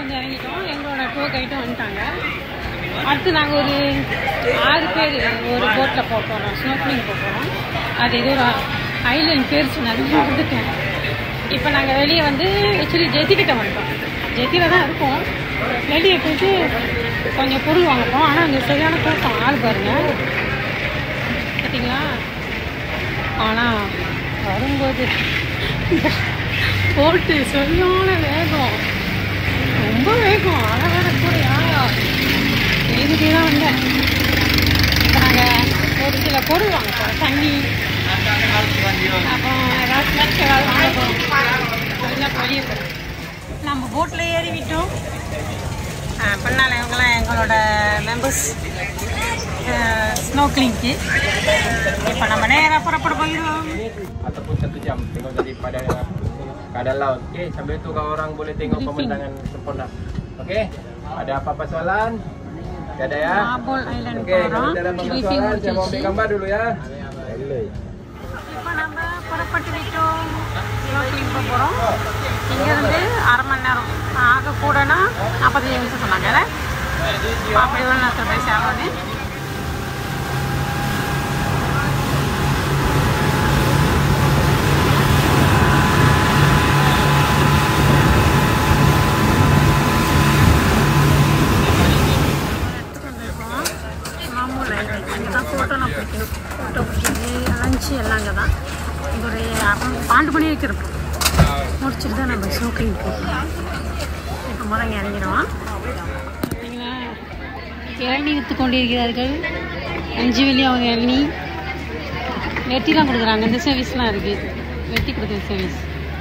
வந்து இறங்கிட்டோம் எங்களோட டூர் கைட்டும் வந்துட்டாங்க அடுத்து நாங்கள் ஒரு ஆறு பேர் ஒரு போட்டில் போட்டோம் ஸ்னோக்லிங் போட்டோம் அது ஏதோ ஒரு ஐலண்ட் பேர் சொன்னாரு வந்துட்டேன் இப்போ நாங்கள் வெளியே வந்து ஆக்சுவலி ஜெத்திக்கிட்ட வந்துட்டோம் ஜெத்தியில் தான் இருக்கோம் வெளியே போயிட்டு கொஞ்சம் பொருள் வாங்கிட்டோம் ஆனால் அங்கே சரியான கூட்டம் ஆள் பாருங்க பார்த்தீங்களா ஆனால் வரும்போது போட்டு சரியான வேகம் ரொம்ப வேகம் அழகான கூட யாரா எழுதிட்டே தான் வந்தேன் இப்போ நாங்கள் ஒரு சில பொருள் வாங்க போகிறோம் தண்ணி அப்புறம் ஏதாவது ஸ்நாக்ஸ் ஏதாவது வாங்க போகிறோம் அதெல்லாம் வெளியே போகிறோம் நம்ம போட்டில் ஏறி விட்டோம் பண்ணால இவங்கெல்லாம் எங்களோட மெம்பர்ஸ் ஸ்னோக்லிங்க்கு இப்போ நம்ம நேராக புறப்பட போயிடுவோம் ataupun satu jam tengok daripada keadaan laut. Okey, sambil tu kau orang boleh tengok Briefing. pemandangan sempurna. Okey, ada apa-apa soalan? Tak ada ya? Mabul island Okey, போகிறோம் kalau tak ada apa-apa briefing soalan, saya mau ambil முடிச்சிச்சு gambar dulu ya. Boleh. இப்போ நம்ம புறப்பட்டு விட்டோம் snorkelling போக போகிறோம் இங்கேருந்து அரை மணி நேரம் ஆக கூடனா நாற்பத்தஞ்சு நிமிஷம் சொன்னாங்க அப்படி எவ்வளோ நேரத்தில் போய் சேரணும்னு மாமூல் ஐலாண்ட் இங்கே தான் ஃபோட்டோலாம் பிடிக்கணும் ஃபோட்டோ பிடிக்கிறது லஞ்சு எல்லாம் அங்கே தான் இங்க ஒரு அரை பாண்டு மணி வரைக்கும் இருப்போம் முடிச்சுட்டு தான் நம்ம ஸ்னோக்கிங் போகணும் இப்போ முதல் இங்கே இறங்கிடுவோம் பார்த்தீங்களா இளநீ விற்று கொண்டிருக்கிறார்கள் அஞ்சு வெள்ளி அவங்க இளநீ வெட்டிலாம் கொடுக்குறாங்க இந்த சர்வீஸ்லாம் இருக்குது வெட்டி கொடுக்குற சர்வீஸ்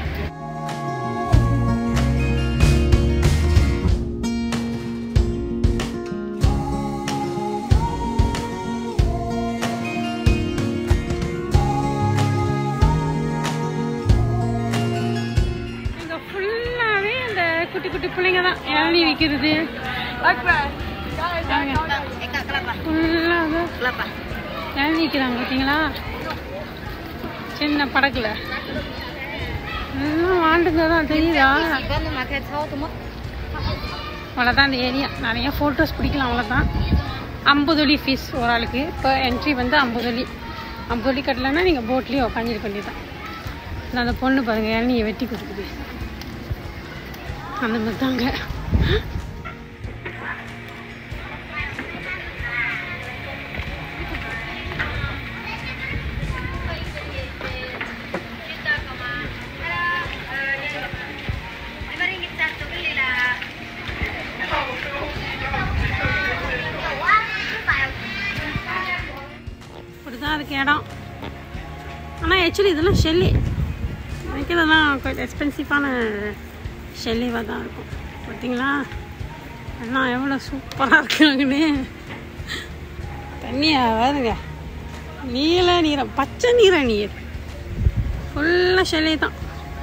இங்க ஃபுல்லாவே இந்த குட்டி குட்டி பிள்ளைங்க தான் இளநீ விற்கிறது ஃபுல்லாக இளநீ விற்கிறாங்க பார்த்தீங்களா சின்ன படகுல எல்லாம் வாண்டுங்க தான் தெரியுதா அவ்வளோதான் அந்த ஏரியா நிறைய ஃபோட்டோஸ் பிடிக்கலாம் அவ்வளோதான் ஐம்பது வழி ஃபீஸ் ஒரு ஆளுக்கு இப்போ என்ட்ரி வந்து ஐம்பது வழி ஐம்பது வழி கட்டலைன்னா நீங்கள் போட்லேயே உட்காந்துருக்க வேண்டியதான் இந்த அந்த பொண்ணு பாருங்க இளநியை வெட்டி கொடுக்குது அந்த மாதிரி தாங்க இப்படிதான் இருக்கு இடம் ஆனால் ஆக்சுவலி இதெல்லாம் ஷெல்லி எனக்கு இதெல்லாம் கொஞ்சம் எக்ஸ்பென்சிவான ஷெல்லிவாக தான் இருக்கும் பார்த்தீங்களா எல்லாம் எவ்வளோ சூப்பராக இருக்காங்கன்னு தண்ணியா வருங்க நீல நீரம் பச்சை நீர நீர் ஃபுல்லாக ஷெல்லி தான்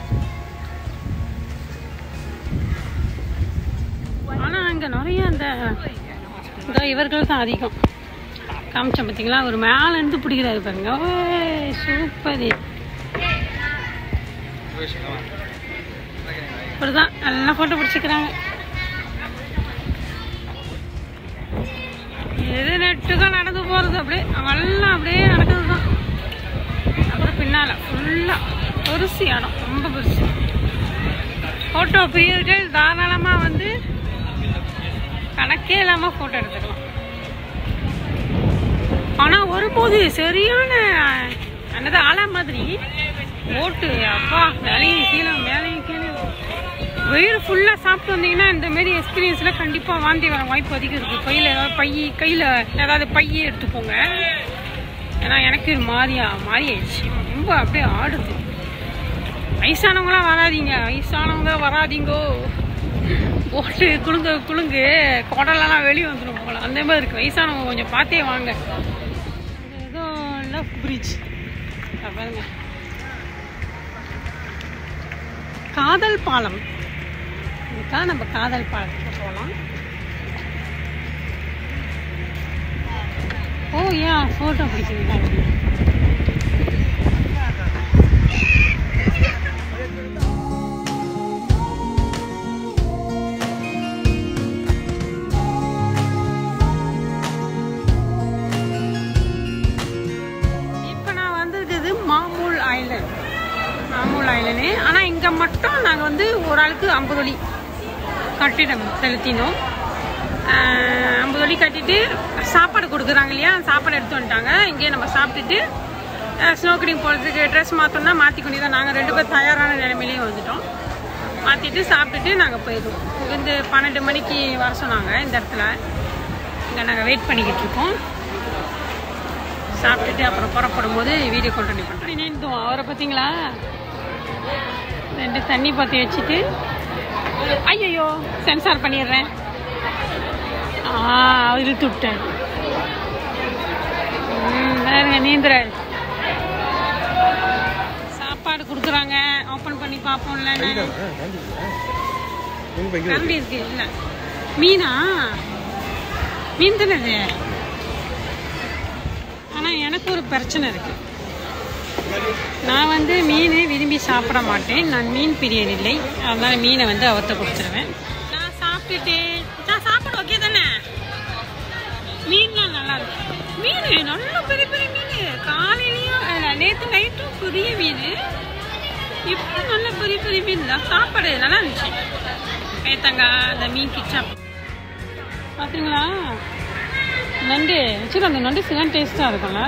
ஆனால் அங்கே நிறைய அந்த இந்த இவர்கள் தான் அதிகம் காமிச்சேன் பார்த்தீங்களா ஒரு மேலேருந்து பிடிக்கிறாரு பாருங்க ஓய் சூப்பர் இப்படிதான் நல்லா ஃபோட்டோ பிடிச்சிக்கிறாங்க எது நெட்டுக்கா நடந்து போகிறது அப்படியே அவெல்லாம் அப்படியே நடக்குது தான் அப்புறம் பின்னால் ஃபுல்லாக பெருசு இடம் ரொம்ப பெருசு ஃபோட்டோ பிரியர்கள் தாராளமாக வந்து கணக்கே இல்லாமல் ஃபோட்டோ எடுத்துக்கலாம் ஆனால் வரும்போது சரியான என்னது ஆலா மாதிரி ஓட்டு அப்பா மேலேயும் கீழே மேலேயும் கீழே வயிறு ஃபுல்லாக சாப்பிட்டு வந்தீங்கன்னா இந்த மாதிரி எக்ஸ்பீரியன்ஸில் கண்டிப்பாக வாந்தி வர வாய்ப்பு அதிகம் இருக்குது கையில் ஏதாவது பை கையில் ஏதாவது பையே எடுத்துக்கோங்க ஏன்னா எனக்கு ஒரு மாதிரியா மாறி ஆயிடுச்சு ரொம்ப அப்படியே ஆடுது வயசானவங்களாம் வராதீங்க வயசானவங்க வராதீங்கோ போட்டு குலுங்க குலுங்கு குடலெல்லாம் வெளியே வந்துடும் போல அந்த மாதிரி இருக்கு வயசானவங்க கொஞ்சம் பார்த்தே வாங்க இது ஏதோ லவ் பிரிட்ஜ் பாருங்க காதல் பாலம் இதுக்காக நம்ம காதல் பாலத்துக்கு போகலாம் ஓ ஏன் ஃபோட்டோ பிடிக்கிறீங்களா வந்து ஒரு ஆளுக்கு ஐம்பது வழி கட்டிடம் செலுத்தினோம் ஆஹ் ஐம்பது வழி கட்டிட்டு சாப்பாடு கொடுக்குறாங்க இல்லையா சாப்பாடு எடுத்து வந்துட்டாங்க இங்கேயே நம்ம சாப்பிட்டுட்டு ஸ்னோக்கடிங் போகிறதுக்கு ட்ரெஸ் மாற்றோம்னா மாற்றி கொண்டு தான் நாங்கள் ரெண்டு பேர் தயாரான நிலைமையிலேயே வந்துட்டோம் மாற்றிட்டு சாப்பிட்டுட்டு நாங்கள் போயிடுவோம் இங்கேருந்து பன்னெண்டு மணிக்கு வர சொன்னாங்க இந்த இடத்துல இங்கே நாங்கள் வெயிட் பண்ணிக்கிட்டு இருக்கோம் சாப்பிட்டுட்டு அப்புறம் புறப்படும் போது வீடியோ கண்டினியூ பண்ணுறோம் நினைத்தோம் அவரை பார்த்தீங்களா ரெண்டு தண்ணி பற்றி வச்சுட்டு ஐயோ சென்சார் பண்ணிடுறேன் ஆ அவர் இழுத்து விட்டார் ம், பாருங்க நீந்துறாரு சாப்பாடு கொடுக்குறாங்க ஓப்பன் பண்ணி பார்ப்போம்ல நான் கரண்டி இருக்கு இல்ல மீனா மீன் தானே இது ஆனா எனக்கு ஒரு பிரச்சனை இருக்கு நான் வந்து மீன் விரும்பி சாப்பிட மாட்டேன் நான் மீன் பிரியன் இல்லை அதனால மீனை வந்து அவர்த்த கொடுத்துருவேன் நான் சாப்பிட்டுட்டு நான் சாப்பிட ஓகே தானே மீன்லாம் நல்லா இருக்கு மீன் நல்ல பெரிய பெரிய மீன் காலையிலயும் அஹ், நேத்து நைட்டும் பெரிய மீன் இப்போ நல்ல பெரிய பெரிய மீன் தான் சாப்பாடு நல்லா இருந்துச்சு பேத்தங்காய் அந்த மீன் கிச்சா பார்த்தீங்களா நண்டு சரி அந்த நண்டு சில டேஸ்ட்டாக இருக்கும்ல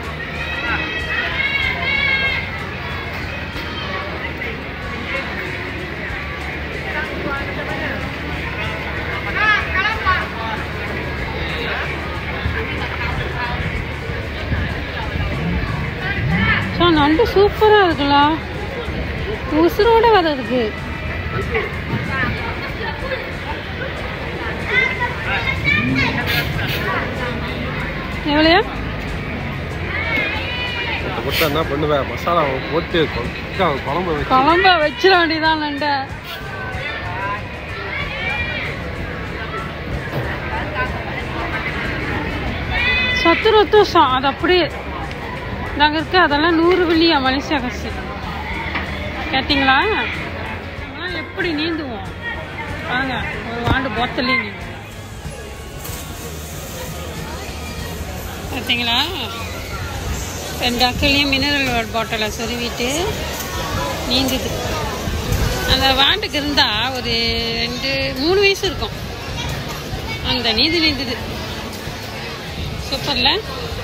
ஸோ நண்டு சூப்பராக இருக்குல்ல உசுரோட வர்றதுக்கு எவ்வளோ போட்டு என்ன பண்ணுவேன் மசாலா போட்டு கொ- குழம்பு வச்சு குழம்ப வச்சிட வேண்டியதான் நண்டை சத்து ரத்தம் அது அப்படியே நாங்கள் இருக்க அதெல்லாம் நூறு வெள்ளியா மலேசியா காசு கேட்டிங்களா நாங்களாம் எப்படி நீந்துவோம் பாருங்க ஒரு ஆண்டு போத்தலே நீந்துவோம் பார்த்தீங்களா ரெண்டு அக்களையும் மினரல் பாட்டிலை சொருவிட்டு நீந்துது அந்த வாண்டுக்கு இருந்தா ஒரு ரெண்டு மூணு வயசு இருக்கும் அந்த நீந்து நீந்துது சூப்பர்ல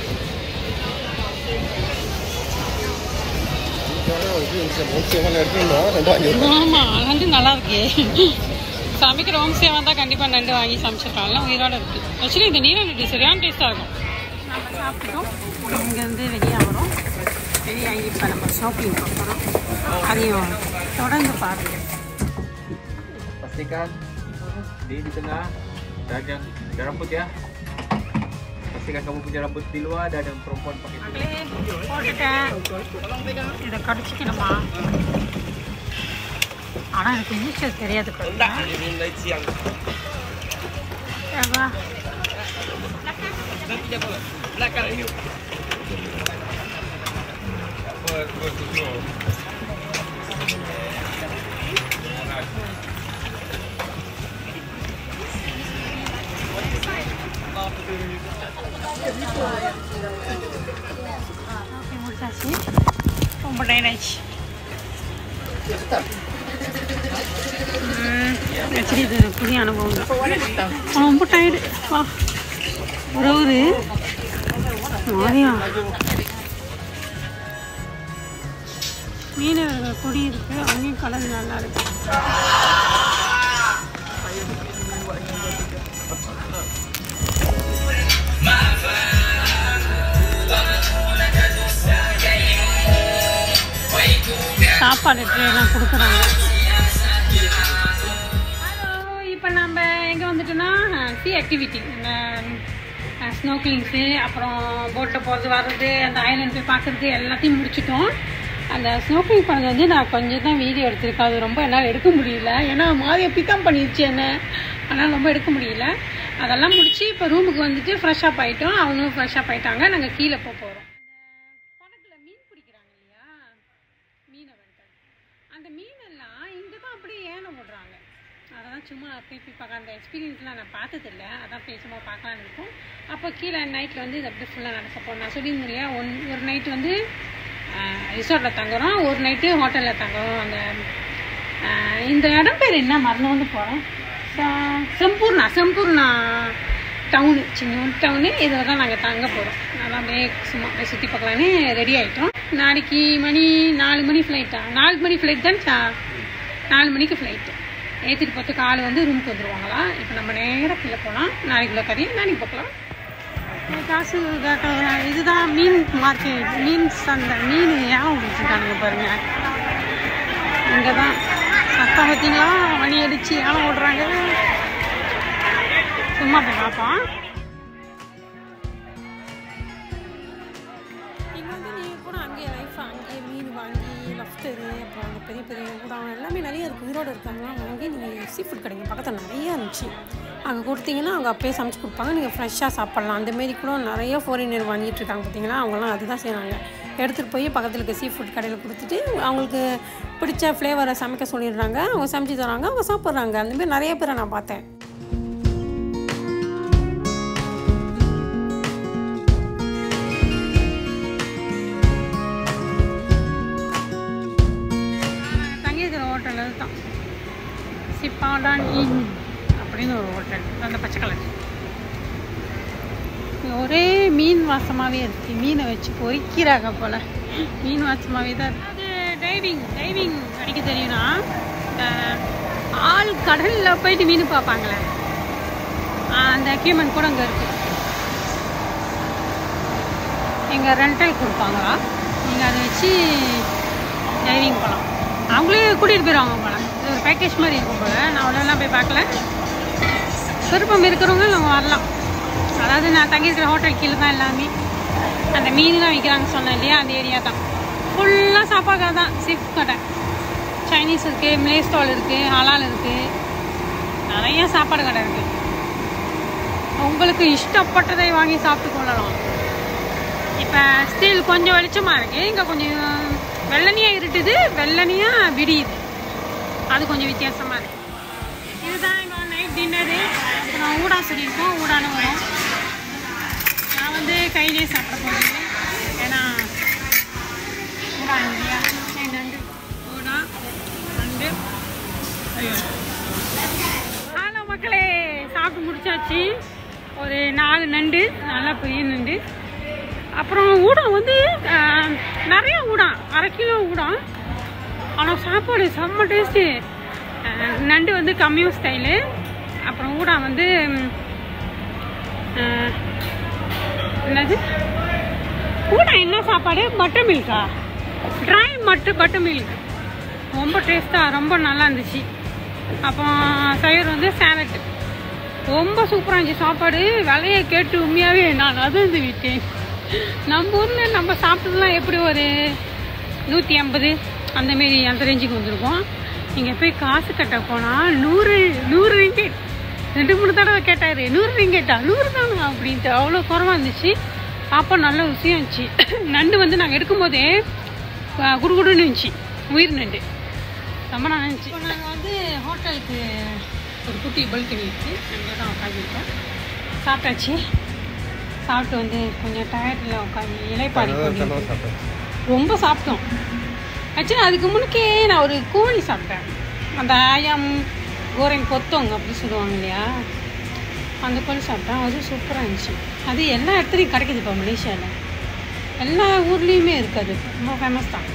எடுத்துருந்தோம் ரெண்டு வாங்கி ஆமா நண்டு நல்லா இருக்கே சமைக்கிற ஹோம் சேவா தான் கண்டிப்பா நண்டு வாங்கி சமைச்சிருக்கோம் எல்லாம் உயிரோட இருக்கு ஆக்சுவலி இந்த நீல நண்டு சரியான டேஸ்டா இருக்கும் நம்ம சாப்பிட்டோம் இங்கேருந்து வெளியே வரோம் வெளியாகி இப்போ நம்ம ஷாப்பிங் போகிறோம் அதையும் தொடர்ந்து பாருங்க Pastikan di di tengah dah ada ada rambut ya. Pastikan kamu punya rambut di luar dan ada perempuan pakai tudung. மகளே, போட்டுட்டேன் இதை கடிச்சிக்கணுமா ஆனால் எனக்கு இங்கிலீஷ் தெரியாது பாருங்க. ஏவா? ஓகே முடிச்சாச்சு ரொம்ப டயர்ட் ஆயிடுச்சு ஆக்சுவலி இது எனக்கு புதிய அனுபவம் தான் ரொம்ப டயர்டு வா ஒரு ஒரு மாதிரியா மீனவர்கள் கொடி இருக்கு அங்கேயும் கலர் நல்லா இருக்கு சாப்பாடு ட்ரேலாம் கொடுக்குறாங்க ஹலோ இப்போ நம்ம எங்கே வந்துட்டோம்னா சி ஆக்டிவிட்டி இந்த ஸ்னோக்லிங்ஸு அப்புறம் போட்டில் போகிறது வர்றது அந்த ஐலாண்ட் போய் பார்க்குறது எல்லாத்தையும் முடிச்சிட்டோம் அந்த ஸ்னோக்லிங் பண்ணது வந்து நான் கொஞ்சம் தான் வீடியோ எடுத்திருக்கேன் அது ரொம்ப என்னால் எடுக்க முடியல ஏன்னா மாதிரியை பிக்கப் பண்ணிடுச்சு என்ன அதனால் ரொம்ப எடுக்க முடியல அதெல்லாம் முடிச்சு இப்போ ரூமுக்கு வந்துட்டு ஃப்ரெஷ் அப் ஆகிட்டோம் அவங்களும் ஃப்ரெஷ் அப் ஆகிட்டாங்க நாங்கள் கீழே போக போகிறோம் படகுல மீன் பிடிக்கிறாங்க இல்லையா மீனவர்கள் அந்த மீனெல்லாம் இங்கே தான் அப்படியே ஏன விடுறாங்க அதெல்லாம் சும்மா போய் போய் பார்க்க அந்த எக்ஸ்பீரியன்ஸ்லாம் நான் பார்த்ததில்ல அதான் போய் சும்மா பார்க்கலான்னு இருக்கும் அப்போ கீழே நைட்டில் வந்து இது அப்படியே ஃபுல்லாக நடக்க போகிறோம் நான் சொல்லியிருந்தேன் இல்லையா ஒன் ஒரு நைட் வந்து ரிசார்ட்டில் தங்குறோம் ஒரு நைட்டு ஹோட்டலில் தங்குறோம் அந்த ஆஹ் இந்த இடம் பேர் என்ன மறந்து போகிறேன் செம்பூர்ணா செம்பூர்ணா டவுனு சின்ன டவுனு இதில் தான் நாங்கள் தங்க போகிறோம் நல்லா அப்படியே சும்மா அப்படியே சுற்றி பார்க்கலான்னு ரெடி ஆகிட்டோம் நாளைக்கு மணி நாலு மணி ஃப்ளைட்டா நாலு மணி ஃப்ளைட் தான் சா- நாலு மணிக்கு ஃப்ளைட்டு ஏற்றிட்டு போகிறதுக்கு ஆள் வந்து ரூமுக்கு வந்துடுவாங்களா இப்போ நம்ம நேராக கீழே போகலாம் நாளைக்குள்ள கதையை நாளைக்கு பார்க்கலாம் காசு கேட்க இதுதான் மீன் மார்க்கெட் மீன் சந்தை மீன் ஏன் வச்சுருக்கானுங்க பாருங்க இங்கே தான் சத்தம் பார்த்தீங்களா மணி அடிச்சு ஏன் ஓடுறாங்க சும்மா போய் பார்ப்போம் இங்கே வந்து நீங்கள் கூட அங்கேயே லைஃப் அங்கேயே மீன் வாங்கி லஃப்டரு அப்புறம் அந்த பெரிய பெரிய கூடம் எல்லாமே நிறைய இருக்குது உயிரோடு இருக்காங்கலாம் வாங்கி நீங்கள் சீ ஃபுட் கிடைக்கும் பக்கத்தில் நிறைய இருந்துச்சு அங்கே கொடுத்தீங்கன்னா அவங்க அப்பயே சமைச்சு கொடுப்பாங்க நீங்கள் ஃப்ரெஷ்ஷாக சாப்பிட்லாம் அந்த மாரி கூட நிறைய ஃபாரினர் வாங்கிட்டு இருக்காங்க பார்த்தீங்களா அவங்களாம் அதுதான் செய்கிறாங்க எடுத்துகிட்டு போய் பக்கத்தில் இருக்க சீ ஃபுட் கடையில் கொடுத்துட்டு அவங்களுக்கு பிடிச்ச ஃப்ளேவரை சமைக்க சொல்லிடுறாங்க அவங்க சமைச்சு தராங்க அவங்க சாப்பிட்றாங்க அந்த மாதிரி நிறைய பேரை நான் பார்த்தேன் தங்கியிருக்கிற ஹோட்டலில் தான் சிப்பாடான் இன் அப்படின்னு ஒரு ஹோட்டல் அந்த பச்சை கலர் இங்க ஒரே மீன் வாசமாகவே இருக்கு மீனை வச்சு பொறிக்கிறாங்க போல மீன் வாசமாகவே தான் இருக்கு அது டைவிங் டைவிங் அடிக்க தெரியும்னா அஹ், ஆள் கடலில் போயிட்டு மீன் பார்ப்பாங்களே ஆஹ், அந்த எக்யூப்மெண்ட் கூட அங்கே இருக்குது எங்கள் ரெண்டல் கொடுப்பாங்களா நீங்கள் அதை வச்சு டைவிங் போகலாம் அவங்களே கூட்டிகிட்டு போயிடுவாங்க போல இது ஒரு பேக்கேஜ் மாதிரி இருக்கும் போல நான் அவ்வளோலாம் போய் பார்க்கல விருப்பம் இருக்கிறவங்க நம்ம வரலாம் அதாவது நான் தங்கியிருக்கிற ஹோட்டல் கீழே தான் எல்லாமே அந்த மீன்லாம் விற்கிறாங்க சொன்னேன் இல்லையா அந்த ஏரியா தான் ஃபுல்லாக சாப்பாடு தான் சீஃப் கடை சைனீஸ் இருக்குது மிலே ஸ்டால் இருக்குது ஹலால் இருக்குது நிறைய சாப்பாடு கடை இருக்குது உங்களுக்கு இஷ்டப்பட்டதை வாங்கி சாப்பிட்டு கொள்ளலாம் இப்போ ஸ்டில் கொஞ்சம் வெளிச்சமாக இருக்குது இங்கே கொஞ்சம் வெள்ளனியாக இருட்டுது வெள்ளனியாக விடியுது அது கொஞ்சம் வித்தியாசமாக இருக்குது இதுதான் எங்கள் நைட் டின்னரு அப்புறம் ஊடா சொல்லியிருக்கோம் ஊடான வரும் நான் வந்து கையிலே சாப்பிட போகிறேன் ஏன்னா ஊடா இல்லையா சரி, நண்டு ஊடா நண்டு ஐயோ ஹலோ மக்களே சாப்பிட்டு முடிச்சாச்சு ஒரு நாலு நண்டு நல்லா பெரிய நண்டு அப்புறம் ஊடம் வந்து ஆஹ், நிறைய ஊடம் அரை கிலோ ஊடம் ஆனால் சாப்பாடு செம்ம டேஸ்ட்டு நண்டு வந்து கம்மியும் ஸ்டைலு அப்புறம் ஊடா வந்து ம், ஆஹ், என்னது ஊடா என்ன சாப்பாடு பட்டர் மில்கா ட்ரை மட்டு பட்டர் மில்க் ரொம்ப டேஸ்ட்டாக ரொம்ப நல்லா இருந்துச்சு அப்புறம் சைவர் வந்து சேலட் ரொம்ப சூப்பராக இருந்துச்சு சாப்பாடு விலையை கேட்டு உண்மையாகவே நான் அதிர்ந்து விட்டேன் நம்ம ஊரில் நம்ம சாப்பிட்டதுலாம் எப்படி ஒரு நூற்றி ஐம்பது அந்தமாரி அந்த ரேஞ்சுக்கு வந்திருக்கோம் இங்கே போய் காசு கட்ட போனால் நூறு நூறு ரிங்கெட் ரெண்டு மூணு தடவை கேட்டார் நூறு ரிங்கெட்டா நூறு தானா அப்படின்ட்டு அவ்வளோ குறவா இருந்துச்சு சாப்பாடு நல்ல ருசியாக இருந்துச்சு நண்டு வந்து நாங்கள் எடுக்கும்போதே அஹ், குடுகுடுன்னு இருந்துச்சு உயிர் நண்டு ரொம்ப நல்லா இருந்துச்சு இப்போ நாங்கள் வந்து ஹோட்டலுக்கு ஒரு குட்டி பல்கனி இருக்குது அங்கே தான் உட்காந்துருக்கோம் சாப்பிட்டாச்சு சாப்பிட்டு வந்து கொஞ்சம் டயர்டில் உட்காந்து இலைப்பாடி கொண்டு ரொம்ப சாப்பிட்டோம் ஆக்சுவலி அதுக்கு முன்னுக்கே நான் ஒரு கோழி சாப்பிட்டேன் அந்த ஆயாம் கோரன் கொத்தவங்க அப்படி சொல்லுவாங்க இல்லையா அந்த கோழி சாப்பிட்டேன் அது சூப்பராக இருந்துச்சு அது எல்லா இடத்துலையும் கிடைக்குது இப்போ மலேசியாவில் எல்லா ஊர்லேயுமே இருக்குது அது ரொம்ப ஃபேமஸ் தான்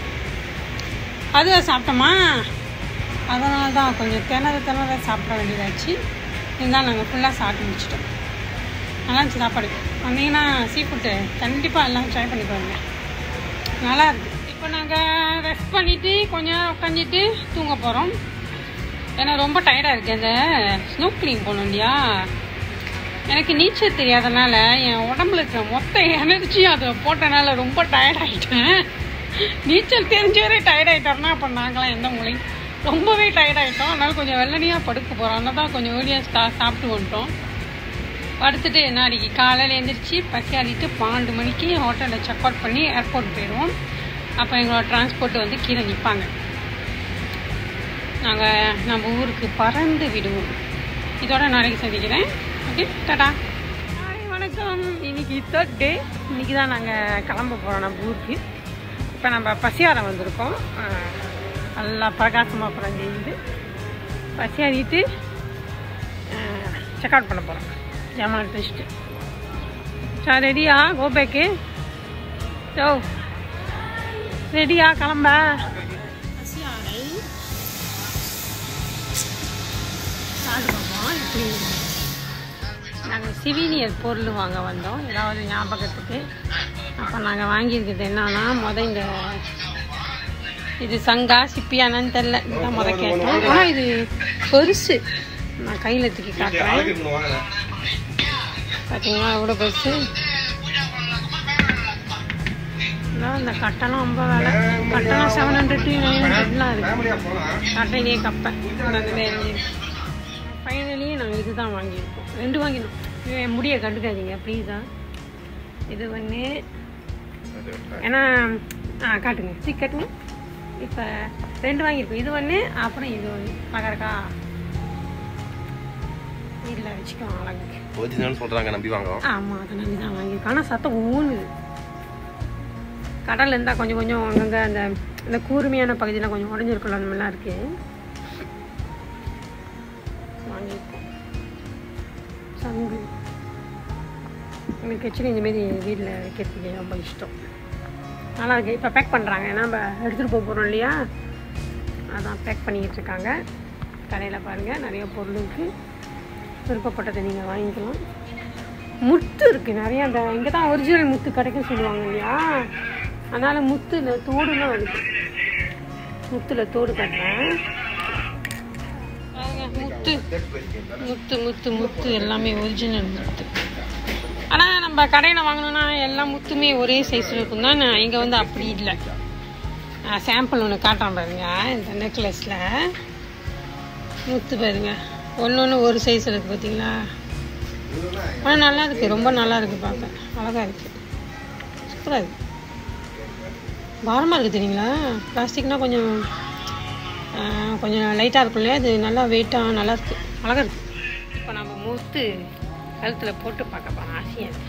அது சாப்பிட்டோமா அதனால தான் கொஞ்சம் திணற திணற சாப்பிட வேண்டியதாச்சு இருந்தாலும் நாங்கள் ஃபுல்லாக சாப்பிட்டு முடிச்சிட்டோம் நல்லா இருந்துச்சு சாப்பாடு வந்தீங்கன்னா சீ ஃபுட்டு கண்டிப்பாக எல்லாம் ட்ரை பண்ணி பாருங்க நல்லா இருக்கு இப்போ நாங்கள் ரெஸ்ட் பண்ணிவிட்டு கொஞ்ச நேரம் உட்காந்துட்டு தூங்க போகிறோம் ஏன்னா ரொம்ப டயர்டாக இருக்குது அந்த ஸ்னோ க்ளீன் போகணும் இல்லையா எனக்கு நீச்சல் தெரியாதனால என் உடம்புல இருக்கிற மொத்த எனர்ஜியும் அதில் போட்டனால ரொம்ப டயர்ட் ஆகிட்டேன் நீச்சல் தெரிஞ்சவரே டயர்ட் ஆகிட்டோம்னா அப்போ நாங்களாம் எந்த மூலையும் ரொம்பவே டயர்ட் ஆகிட்டோம் அதனால கொஞ்சம் வெள்ளனியாக படுக்க போகிறோம் அதனால தான் கொஞ்சம் ஏர்லியாக ஸ்டா சாப்பிட்டு வந்துட்டோம் படுத்துட்டு நாளைக்கு காலையில் எழுந்திரிச்சு பசியாடிட்டு பன்னெண்டு மணிக்கு ஹோட்டலில் செக் அவுட் பண்ணி ஏர்போர்ட் போயிடுவோம் அப்போ எங்களோட டிரான்ஸ்போர்ட் வந்து கீழே நிற்பாங்க நாங்கள் நம்ம ஊருக்கு பறந்து விடுவோம் இதோட நாளைக்கு சந்திக்கிறேன் ஓகே டாடா ஹாய் வணக்கம் இன்னைக்கு தேர்ட் டே இன்னைக்கு தான் நாங்கள் கிளம்ப போகிறோம் நம்ம ஊருக்கு இப்போ நம்ம பசியாரம் வந்திருக்கோம் நல்லா பிரகாசமாக அப்புறம் செய்யுது பசி அறிவிட்டு செக் அவுட் பண்ண போகிறோம் ஜாமான் எடுத்துட்டு சார் ரெடியா கோபேக்கு யோ ரெடியா கிளம்ப நாங்கள் சிவினியர் பொருள் வாங்க வந்தோம் ஏதாவது ஞாபகத்துக்கு அப்போ நாங்கள் வாங்கியிருக்கிறது என்னன்னா முத இந்த இது சங்கா சிப்பியானான்னு தெரில இதுதான் முத கேட்டோம் ஆனால் இது பெருசு நான் கையில் தூக்கி காட்டுறேன் பார்த்தீங்களா எவ்வளோ பெருசு அதான் இந்த கட்டணம் ரொம்ப வேலை கட்டணம் செவன் ஹண்ட்ரட் டு நைன் ஹண்ட்ரட்லாம் இருக்குது கட்டையிலே கப்பை ஃபைனலி நாங்கள் இதுதான் வாங்கியிருக்கோம் ரெண்டு வாங்கினோம் என் முடியை கண்டுக்காதீங்க ப்ளீஸா இது ஒன்று ஏன்னா ஆ காட்டுங்க சீ காட்டுங்க இப்போ ரெண்டு வாங்கியிருக்கோம் இது ஒன்று அப்புறம் இது ஒன்று அழகா இருக்கா வீட்டில் வச்சுக்கோம் அழகு ஒரிஜினல் சொல்றாங்க நம்பி வாங்குவோம் ஆமாம் அதை நம்பி தான் வாங்கியிருக்கோம் ஆனால் சத்தம் ஊனுது கடல் இருந்தால் கொஞ்சம் கொஞ்சம் அங்கங்கே அந்த இந்த கூர்மையான பகுதியெலாம் கொஞ்சம் உடஞ்சிருக்கலாம் அந்த மாதிரிலாம் இருக்குது வாங்கியிருக்கோம் சங்கு எனக்கு ஆக்சுவலி இந்தமாரி வீட்டில் வைக்கிறதுக்கு ரொம்ப இஷ்டம் நல்லா இருக்கு இப்போ பேக் பண்ணுறாங்க ஏன்னா நம்ம எடுத்துகிட்டு போக போகிறோம் இல்லையா அதான் பேக் பண்ணிக்கிட்டு இருக்காங்க கடையில் பாருங்கள் நிறைய பொருள் இருக்குது விருப்பப்பட்டதை நீங்கள் வாங்கிக்கலாம் முத்து இருக்குது நிறைய அந்த இங்கே தான் ஒரிஜினல் முத்து கிடைக்கும் சொல்லுவாங்க இல்லையா அதனால் முத்துல தோடுலாம் இருக்கு முத்துல தோடு கட்டுறேன் பாருங்க, முத்து முத்து முத்து முத்து எல்லாமே ஒரிஜினல் முத்து ஆனால் நம்ம கடையில் வாங்கினோன்னா எல்லா முத்துமே ஒரே சைஸில் இருக்கும் தான் இங்கே வந்து அப்படி இல்லை சாம்பிள் ஒன்று காட்டுறேன் பாருங்க இந்த நெக்லஸில் முத்து பாருங்க ஒன்று ஒன்று ஒரு சைஸில் இருக்குது பார்த்தீங்களா ஆனால் நல்லா இருக்குது ரொம்ப நல்லா இருக்குது பார்க்க அழகாக இருக்குது சூப்பராக இருக்குது பாரமாக இருக்குது தெரியுங்களா பிளாஸ்டிக்னால் கொஞ்சம் ஆ, கொஞ்சம் லைட்டாக இருக்கும் இல்லையா இது நல்லா வெயிட்டாக நல்லா இருக்குது அழகாக இருக்குது இப்போ நம்ம முத்து கழுத்தில் போட்டு பார்க்க போகிறோம் ஆசையாக இருக்கு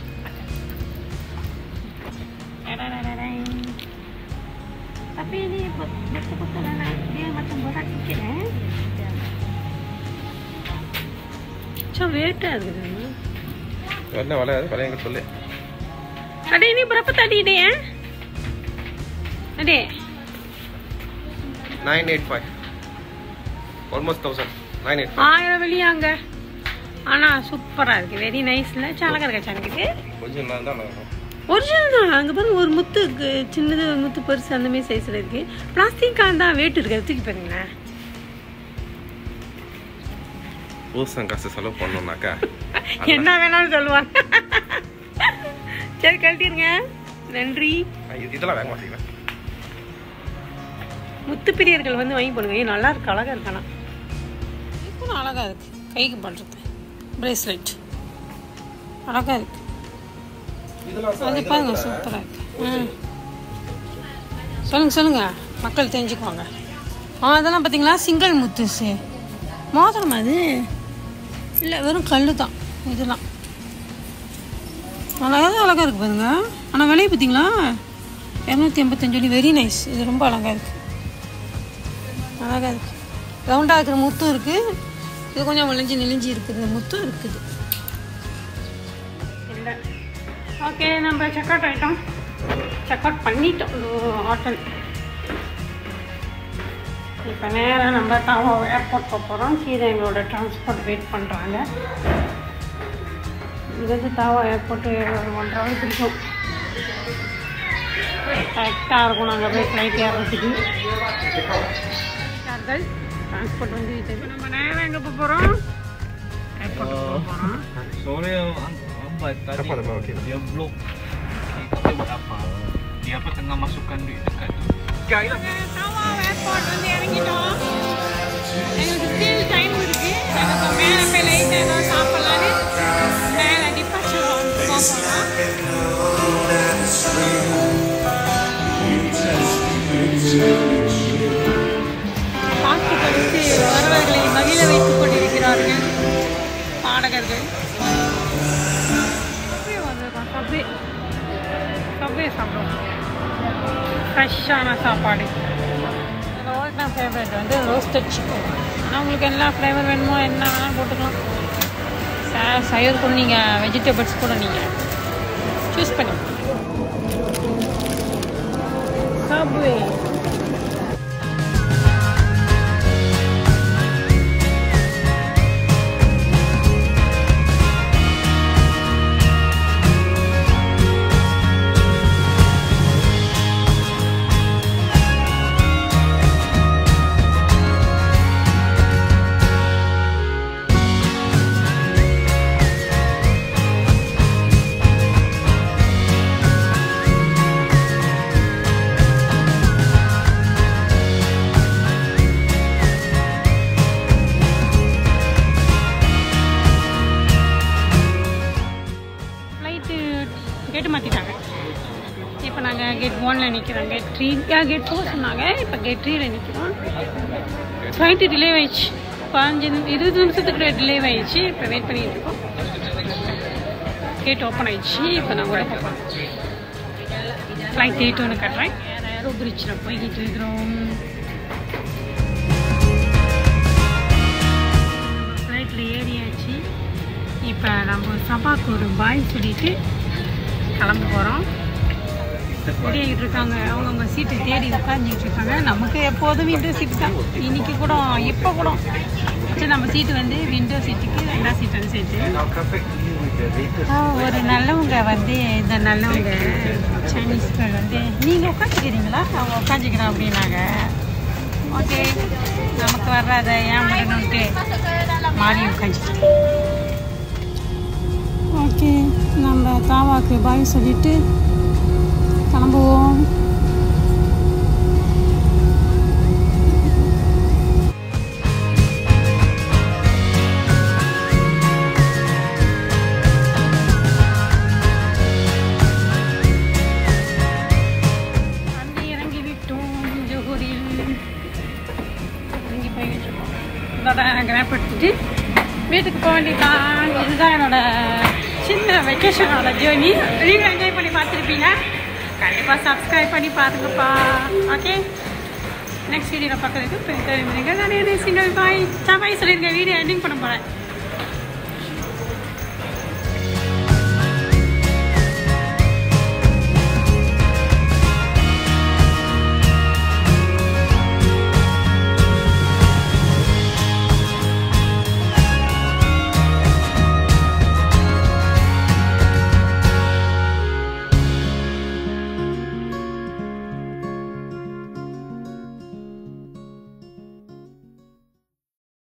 Tapi ini betul-betul anak dia macam berat sikit eh. Macam beda gitu. என்ன விலை அது விலை எங்க சொல்லு Adik ini berapa tadi dek eh? Adik, nine eight five almost thousand nine eight ஆயிரம் வெளியாங்க ஆனா சூப்பரா இருக்கு வெரி நைஸ்ல அழகா இருக்கா எனக்கு கொஞ்சம் நல்லா தான் நல்லா ஒரிஜினல் தான் அங்கே பாருங்க ஒரு முத்து இருக்கு. சின்னது ஒரு முத்து பெருசு அந்த மாதிரி சைஸில் இருக்கு பிளாஸ்டிக் தான் வெயிட் இருக்கு அதை தூக்கி பாருங்களேன் பூசம் காசு செலவு பண்ணோம்னாக்கா என்ன வேணாலும் சொல்லுவாங்க சரி கழட்டிருங்க நன்றி ஐ- இதெல்லாம் வாங்க மாட்டீங்களா முத்து பிரியர்கள் வந்து வாங்கி போடுங்க ஏய் நல்லா இருக்கு அழகா இருக்கு ஆனா இப்போ அழகா இருக்கு கைக்கு பண்ணுறது பிரேஸ்லெட் அழகா இருக்கு அது பாருங்க சூப்பரா இருக்கு ம் சொல்லுங்க சொல்லுங்க மக்கள் தெரிஞ்சுக்குவாங்க ஆ அதெல்லாம் பார்த்தீங்களா சிங்கிள் முத்துசு மோதிரமா அது இல்லை வெறும் கல் தான் இதெல்லாம் அழகாக அழகாக இருக்கு பாருங்க ஆனால் விலையை பார்த்தீங்களா இரநூத்தி எண்பத்தஞ்சு வழி வெரி நைஸ் இது ரொம்ப அழகாக இருக்கு அழகாக இருக்கு ரவுண்டாக இருக்கிற முத்தும் இருக்கு இது கொஞ்சம் விளைஞ்சி நெளிஞ்சி இருக்குது முத்தும் இருக்குது இல்லை ஓகே நம்ம செக் அவுட் ஆகிட்டோம் செக் அவுட் பண்ணிட்டோம் ஹோட்டல் இப்போ நேராக நம்ம தாவோ ஏர்போர்ட் போக போகிறோம் கீழே எங்களோட டிரான்ஸ்போர்ட் வெயிட் பண்ணுறாங்க இங்கேருந்து தாவா ஏர்போர்ட்டு ஒரு ஒன்றரை ஹவர் பிடிக்கும் கரெக்டாக இருக்கும் நாங்கள் போய் ஃப்ளைட் ஏறுறதுக்கு டிரான்ஸ்போர்ட் வந்து இது நம்ம நேராக எங்கே போக போகிறோம் ஏர்போர்ட் போக போகிறோம் Soalnya ang lambat tadi Apa nama okey? dia blok. Kita tahu buat apa. Dia apa tengah masukkan duit dekat tu. Guys, Tawau airport வந்து இறங்கிட்டோம் எங்களுக்கு ஸ்டில் டைம் இருக்கு எனக்கு மேலே போய் லைட் ஏதாவது சாப்பிட்லான்னு மேலே டிபார்ச்சர் போக போகிறோம் பாட்டு படித்து வரவர்களை மகிழ வைத்துக் கொண்டிருக்கிறார்கள் பாடகர்கள் சப்வே வந்திருக்கோம் சப்வே சப்வே சாப்பிடுவோம் ஃப்ரெஷ்ஷான சாப்பாடு மெயினான ஃபேவரட் வந்து ரோஸ்டட் சிக்கன் ஆனால் உங்களுக்கு எல்லா ஃப்ளேவர் வேணுமோ என்ன வேணாலும் போட்டுக்கலாம் ச- சைவர் கூட நீங்கள் வெஜிடபிள்ஸ் கூட நீங்கள் சூஸ் பண்ணி சப்வே ஃப்ளைட்டு கேட்டு மாற்றிட்டாங்க இப்போ நாங்கள் கேட் ஒனில் நிற்கிறோம் கேட் த்ரீ கேட் ஃபோர் சொன்னாங்க இப்போ கேட் த்ரீல நிற்கிறோம் ஃப்ளைட்டு டிலே ஆயிடுச்சு பதினஞ்சு நிமி- இருபது நிமிஷத்துக்கு டிலே ஆயிடுச்சு இப்போ வெயிட் பண்ணிட்டு இருக்கோம் கேட் ஓப்பன் ஆயிடுச்சு இப்போ நான் உள்ள போகிறோம் ஃப்ளைட் எயிட் ஒன்று கட்டுறேன் ஏரோ பிரிட்ஜில் போய்கிட்டு இருக்கிறோம் ஃப்ளைட்டில் ஏறியாச்சு இப்போ நம்ம சபாக்கு ஒரு பாய் சொல்லிட்டு கிளம்ப போகிறோம் ரெடி ஆகிட்டு இருக்காங்க அவங்கவுங்க சீட்டு தேடி உட்காந்துட்டு இருக்காங்க நமக்கு எப்போதும் விண்டோ சீட்டு தான் இன்னைக்கு கூட இப்போ கூட சரி நம்ம சீட்டு வந்து விண்டோ சீட்டுக்கு ரெண்டாம் சீட் வந்து சேர்த்து ஆ, ஒரு நல்லவங்க வந்து இந்த நல்லவங்க சைனீஸ்கள் வந்து நீங்கள் உட்காந்துக்கிறீங்களா அவங்க உட்காந்துக்கிறோம் அப்படின்னாங்க ஓகே நமக்கு வராத ஏன் விடணுன்ட்டு மாறி உட்காந்துட்டு ஓகே நம்ம தாவாக்கு பாய் சொல்லிட்டு கிளம்புவோம் வந்து இறங்கி விட்டோம் ஜோகூரில் இறங்கி போய்கிட்டு இருக்கோம் இதோட கிராப் எடுத்துட்டு வீட்டுக்கு போக வேண்டியதான் இதுதான் என்னோட சின்ன வெக்கேஷனோட ஜேர்னி நீங்கள் என்ஜாய் பண்ணி பார்த்துருப்பீங்க கண்டிப்பாக சப்ஸ்கிரைப் பண்ணி பாருங்கப்பா ஓகே நெக்ஸ்ட் வீடியோவில் பார்க்குறதுக்கு தெரிஞ்சுங்க நான் சிங்கிள் பாய் பாய் சொல்லியிருக்கேன் வீடியோ எண்டிங் பண்ண போகிறேன்